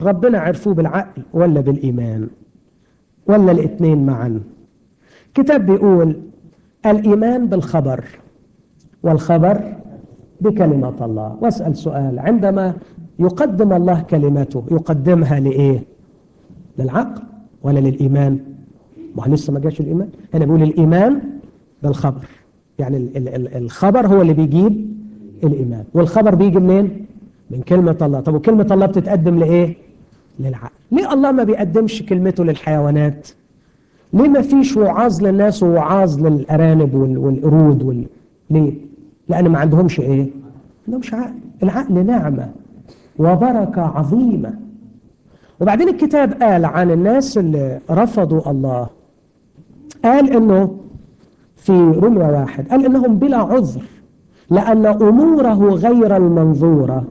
ربنا عرفوه بالعقل ولا بالإيمان ولا الاثنين معا كتاب بيقول الإيمان بالخبر والخبر بكلمة الله واسأل سؤال عندما يقدم الله كلمته يقدمها لإيه للعقل ولا للإيمان ما هو لسه ما جاش الإيمان هنا بيقول الإيمان بالخبر يعني ال ال ال الخبر هو اللي بيجيب الإيمان والخبر بيجي منين من كلمة الله طب وكلمة الله بتتقدم لإيه للعقل ليه الله ما بيقدمش كلمته للحيوانات ليه ما فيش وعاظ للناس ووعاظ للأرانب وال والقرود وال... ليه لأن ما عندهمش إيه ما عندهمش عقل العقل نعمة وبركة عظيمة وبعدين الكتاب قال عن الناس اللي رفضوا الله قال انه في رمية واحد قال انهم بلا عذر لأن أموره غير المنظورة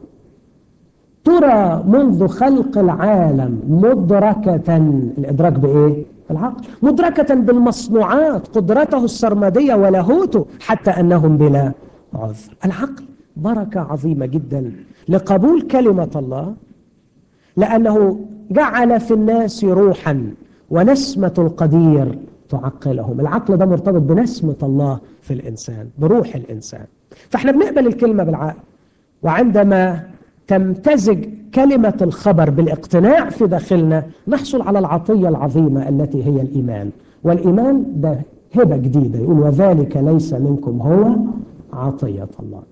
ترى منذ خلق العالم مدركة الإدراك بإيه؟ العقل مدركة بالمصنوعات قدرته السرمدية ولاهوته حتى أنهم بلا عذر العقل بركة عظيمة جدا لقبول كلمة الله لأنه جعل في الناس روحا ونسمة القدير تعقلهم العقل ده مرتبط بنسمة الله في الإنسان بروح الإنسان فاحنا بنقبل الكلمة بالعقل وعندما تمتزج كلمة الخبر بالاقتناع في داخلنا نحصل على العطية العظيمة التي هي الإيمان والإيمان ده هبة جديدة يقول وذلك ليس منكم هو عطية الله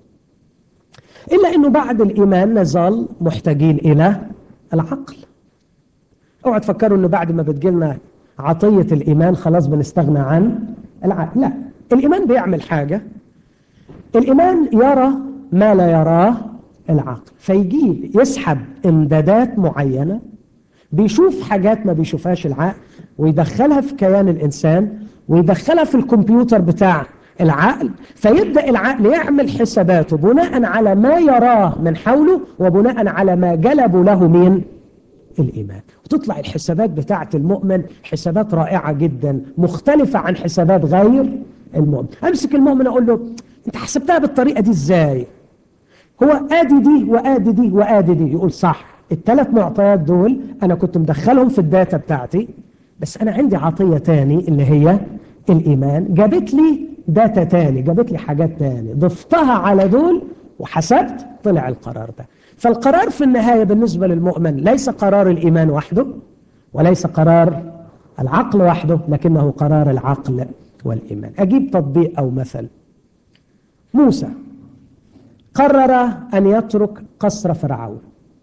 إلا أنه بعد الإيمان نزال محتاجين إلى العقل اوعى تفكروا أنه بعد ما بتجيلنا عطية الإيمان خلاص بنستغنى عن العقل لا الإيمان بيعمل حاجة الإيمان يرى ما لا يراه العقل فيجيب يسحب امدادات معينة بيشوف حاجات ما بيشوفهاش العقل ويدخلها في كيان الإنسان ويدخلها في الكمبيوتر بتاع العقل فيبدأ العقل يعمل حساباته بناء على ما يراه من حوله وبناء على ما جلبوا له من الإيمان وتطلع الحسابات بتاعة المؤمن حسابات رائعة جدا مختلفة عن حسابات غير المؤمن أمسك المؤمن أقول له أنت حسبتها بالطريقة دي إزاي هو آدي دي وآدي دي وآدي دي يقول صح الثلاث معطيات دول أنا كنت مدخلهم في الداتا بتاعتي بس أنا عندي عطية تاني اللي هي الإيمان جابت لي داتا تاني جابت لي حاجات تاني ضفتها على دول وحسبت طلع القرار ده فالقرار في النهاية بالنسبة للمؤمن ليس قرار الإيمان وحده وليس قرار العقل وحده لكنه قرار العقل والإيمان أجيب تطبيق أو مثل موسى قرر أن يترك قصر فرعون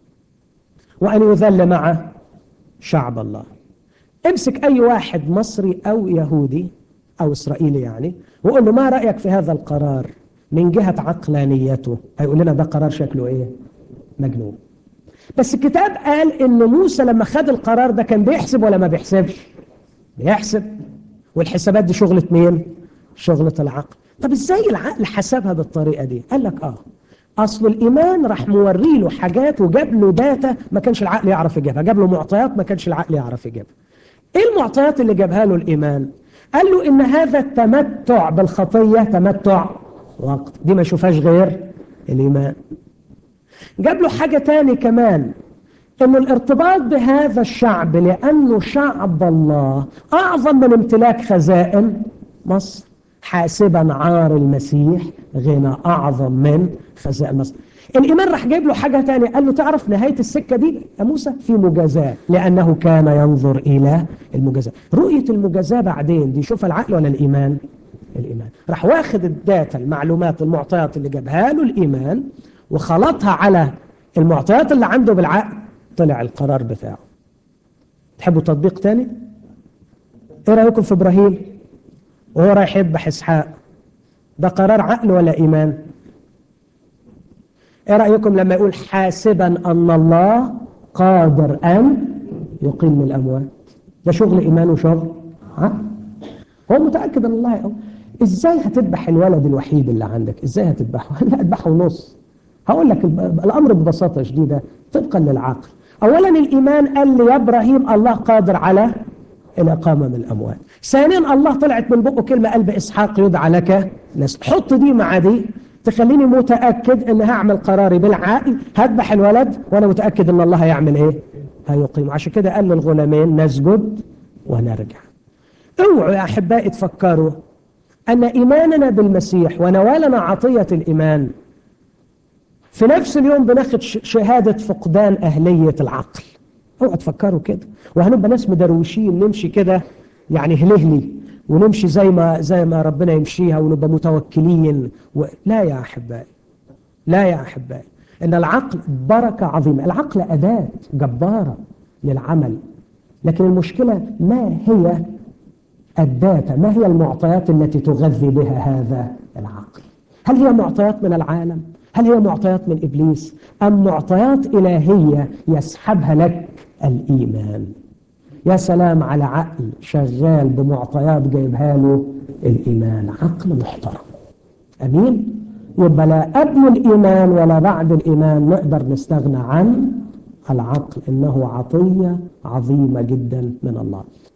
وأن يذل مع شعب الله امسك أي واحد مصري أو يهودي أو إسرائيلي يعني وقول له ما رأيك في هذا القرار من جهة عقلانيته هيقول لنا ده قرار شكله إيه مجنون بس الكتاب قال إن موسى لما خد القرار ده كان بيحسب ولا ما بيحسبش بيحسب والحسابات دي شغلة مين شغلة العقل طب ازاي العقل حسبها بالطريقة دي قال لك اه اصل الايمان راح موري له حاجات وجاب له داتا ما كانش العقل يعرف يجيبها جاب له معطيات ما كانش العقل يعرف يجيبها ايه المعطيات اللي جابها له الايمان قال له ان هذا التمتع بالخطية تمتع وقت دي ما يشوفهاش غير الايمان جاب له حاجة تاني كمان ان الارتباط بهذا الشعب لانه شعب الله اعظم من امتلاك خزائن مصر حاسبا عار المسيح غنى اعظم من خزائن مصر الايمان راح جايب له حاجه ثانيه قال له تعرف نهايه السكه دي يا موسى في مجازاه لانه كان ينظر الى المجازاه رؤيه المجازاه بعدين دي يشوفها العقل ولا الايمان الايمان راح واخد الداتا المعلومات المعطيات اللي جابها له الايمان وخلطها على المعطيات اللي عنده بالعقل طلع القرار بتاعه تحبوا تطبيق تاني ايه رايكم في ابراهيم وهو رايح يذبح اسحاق ده قرار عقل ولا ايمان ايه رايكم لما يقول حاسبا ان الله قادر ان يقيم الاموات ده شغل ايمان وشغل عقل هو متاكد ان الله يقوم ازاي هتذبح الولد الوحيد اللي عندك ازاي هتذبحه لا اذبحه نص هقول لك الامر ببساطه شديده طبقا للعقل اولا الايمان قال لي يا ابراهيم الله قادر على الإقامة من الأموات ثانيا الله طلعت من بقه كلمة قلب إسحاق يدعى لك نسل حط دي مع دي تخليني متأكد أن هعمل قراري بالعقل هذبح الولد وأنا متأكد أن الله هيعمل إيه هيقيم عشان كده قال للغلامين نسجد ونرجع اوعوا يا أحبائي تفكروا أن إيماننا بالمسيح ونوالنا عطية الإيمان في نفس اليوم بناخد شهادة فقدان أهلية العقل اوعوا تفكروا كده وهنبقى ناس مدروشين نمشي كده يعني هلهلي ونمشي زي ما زي ما ربنا يمشيها ونبقى متوكلين و... لا يا أحبائي لا يا أحبائي إن العقل بركة عظيمة العقل أداة جبارة للعمل لكن المشكلة ما هي الداتا ما هي المعطيات التي تغذي بها هذا العقل هل هي معطيات من العالم هل هي معطيات من إبليس أم معطيات إلهية يسحبها لك الإيمان يا سلام على عقل شغال بمعطيات جايبها له الإيمان عقل محترم أمين يبقى لا قبل الإيمان ولا بعد الإيمان نقدر نستغنى عن العقل إنه عطية عظيمة جدا من الله